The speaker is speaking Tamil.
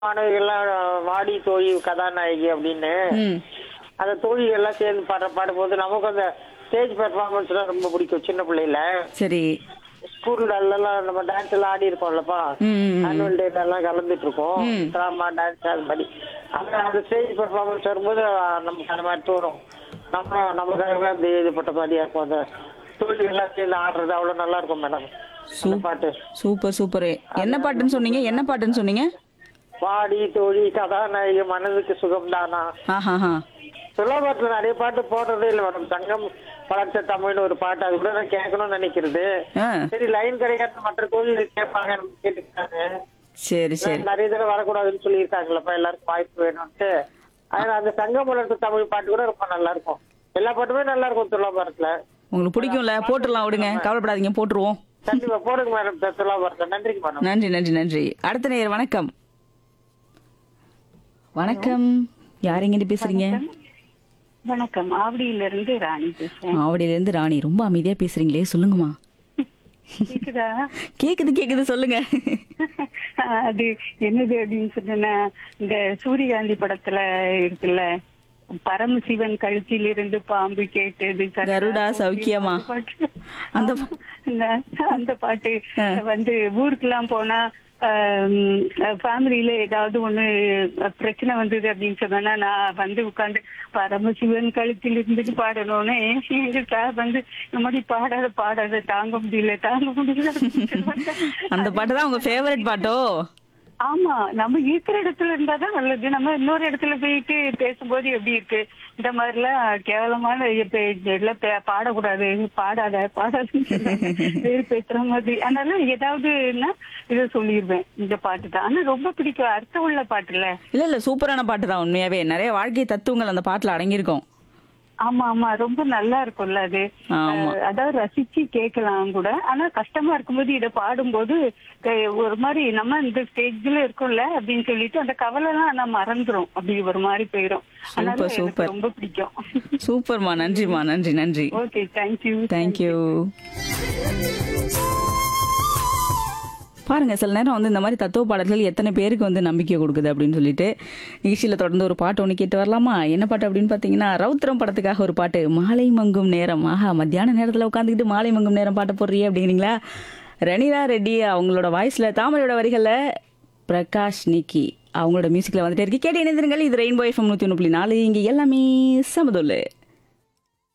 மாணவிகள்லாம் வாடி தோழி கதாநாயகி அப்படின்னு ம் அந்த தோழிகள் எல்லாம் சேர்ந்து பாடுற பாடும்போது நமக்கு அந்த ஸ்டேஜ் பெர்ஃபார்மன்ஸ்லாம் ரொம்ப பிடிக்கும் சின்ன பிள்ளையில சரி ஸ்கூல்ல எல்லாம் நம்ம டான்ஸ் எல்லாம் ஆடி இருக்கோம்லப்பா ம், ம், ம். ஆனுவல் டே எல்லாம் கலந்துட்டு இருக்கோம் ம். டிராமா டான்ஸ் அது மாதிரி அந்த அந்த ஸ்டேஜ் பெர்ஃபார்மன்ஸ் வரும்போது நமக்கு அந்த மாதிரி தோணும் நம்ம நமக்காகவே அந்த இது பட்ட மாதிரியா இருக்கும் அந்த தோழிகள் எல்லாம் சேர்ந்து ஆடுறது அவ்வளவு நல்லா இருக்கும் மேடம் அந்த சூப்- பாட்டு சூப்பர் சூப்பர் என்ன பாட்டுன்னு சொன்னீங்க என்ன பாட்டுன்னு சொன்னீங்க வாடி தோழி கதாநாயகி மனதுக்கு சுகம்தானா ஆஹாஹா சுலபத்துல நிறைய பாட்டு போடுறதே இல்லை மேடம் தங்கம் வளர்த்த தமிழ்னு ஒரு பாட்டு அது கூட நான் கேட்கணும்னு நினைக்கிறது ஆ சரி லைன் கிடைக்காத மற்ற கோவில் கேட்பாங்க கேட்டுருக்காங்க சரி சரி நிறைய தடவை வரக்கூடாதுன்னு சொல்லியிருக்காங்களப்பா எல்லாருக்கும் வாய்ப்பு வேணும்ட்டு அதனால அந்த தங்கம் வளர்த்த தமிழ் பாட்டு கூட ரொம்ப நல்லா இருக்கும் எல்லா பாட்டுமே நல்லா இருக்கும் துலாபாரத்துல உங்களுக்கு பிடிக்கும்ல போட்டுடலாம் விடுங்க கவலைப்படாதீங்க போட்டுருவோம் கண்டிப்பா போடுங்க மேடம் துலாபாரத்துல நன்றிக்கு மேடம் நன்றி நன்றி நன்றி அடுத்த நேயர் வணக்கம் வணக்கம் யார் எங்கிட்டு பேசுறீங்க வணக்கம் ஆவடியில இருந்து ராணி பேசுறேன் ஆவடியில இருந்து ராணி ரொம்ப அமைதியா பேசுறீங்களே சொல்லுங்கம்மா கேக்குதா கேக்குது கேக்குது சொல்லுங்க அது என்னது அப்படின்னு சொன்னா இந்த சூரியகாந்தி படத்துல இருக்குல்ல பரமசிவன் கழுத்திலிருந்து பாம்பு கேட்டது கருடா கருடா சௌக்கியமா? பாட்டு. அந்த ஆமா, அந்த- அந்த பாட்டு ஆ. வந்து ஊருக்கெல்லாம் போனா ஃபேமிலியில ஏதாவது ஒண்ணு அஹ், பிரச்சனை வந்தது அப்படின்னு சொன்னா நான் வந்து உட்கார்ந்து பரமசிவன் கழுத்தில் இருந்துட்டு பாடணும்னு எங்க சார் வந்து இந்த மாதிரி பாடாத பாடாத தாங்க முடியல தாங்க முடியல அப்படின்னு சொல்லுவாங்க. அந்த பாட்டு தான் உங்க ஃபேவரட் பாட்டோ ஆமா நம்ம இருக்கிற இடத்துல இருந்தாதான் நல்லது நம்ம இன்னொரு இடத்துல போயிட்டு பேசும்போது எப்படி இருக்கு இந்த மாதிரி எல்லாம் கேவலமான இப்ப இதெல்லாம் பே- பாடக்கூடாது பாடாத பாடாதுன்னு சொன்னாங்க. வேறு பேசுற மாதிரி அதனால ஏதாவதுன்னா இதை சொல்லிடுவேன் இந்த பாட்டு தான் ஆனா ரொம்ப பிடிக்கும் அர்த்தம் உள்ள பாட்டு இல்ல இல்ல இல்ல சூப்பரான பாட்டு தான் உண்மையாவே நிறைய வாழ்க்கை தத்துவங்கள் அந்த பாட்டுல அடங்கியிருக்கும் ஆமா ஆமா ரொம்ப நல்லா இருக்கும்ல அது ஆமா. அஹ், அதாவது ரசிச்சு கேட்கலாம் கூட ஆனா கஷ்டமா இருக்கும்போது இதை பாடும்போது அஹ், ஒரு மாதிரி நம்ம இந்த ஸ்டேஜ்ல இருக்கோம்ல அப்படின்னு சொல்லிட்டு அந்த கவலை எல்லாம் நான் மறந்துரும் அப்படி ஒரு மாதிரி போயிரும் அதனால சூப்பர், எனக்கு சூப்பர். ரொம்ப பிடிக்கும் சூப்பர்மா நன்றிமா நன்றி நன்றி ஓகே தேங்க்யூ தேங்க்யூ பாருங்க சில நேரம் வந்து இந்த மாதிரி தத்துவ பாடல்கள் எத்தனை பேருக்கு வந்து நம்பிக்கை கொடுக்குது அப்படின்னு சொல்லிட்டு நிகழ்ச்சியில் தொடர்ந்து ஒரு பாட்டு ஒன்று கேட்டு வரலாமா என்ன பாட்டு அப்படின்னு பார்த்தீங்கன்னா ரவுத்திரம் படத்துக்காக ஒரு பாட்டு மாலை மங்கும் நேரம் ஆஹா மத்தியான நேரத்தில் உட்காந்துக்கிட்டு மாலை மங்கும் நேரம் பாட்டை போடுறியே அப்படிங்கிறீங்களா ரணிலா ரெட்டி அவங்களோட வாய்ஸில் தாமரையோட வரிகளில் பிரகாஷ் நிக்கி அவங்களோட மியூசிக்கில் வந்துட்டே இருக்கு கேட்டு இணைந்திருங்கள் இது ரெயின்போ எஃப்எம் நூற்றி ஒன்று புள்ளி நாலு இங்கே எல்லாமே சமதுல்லு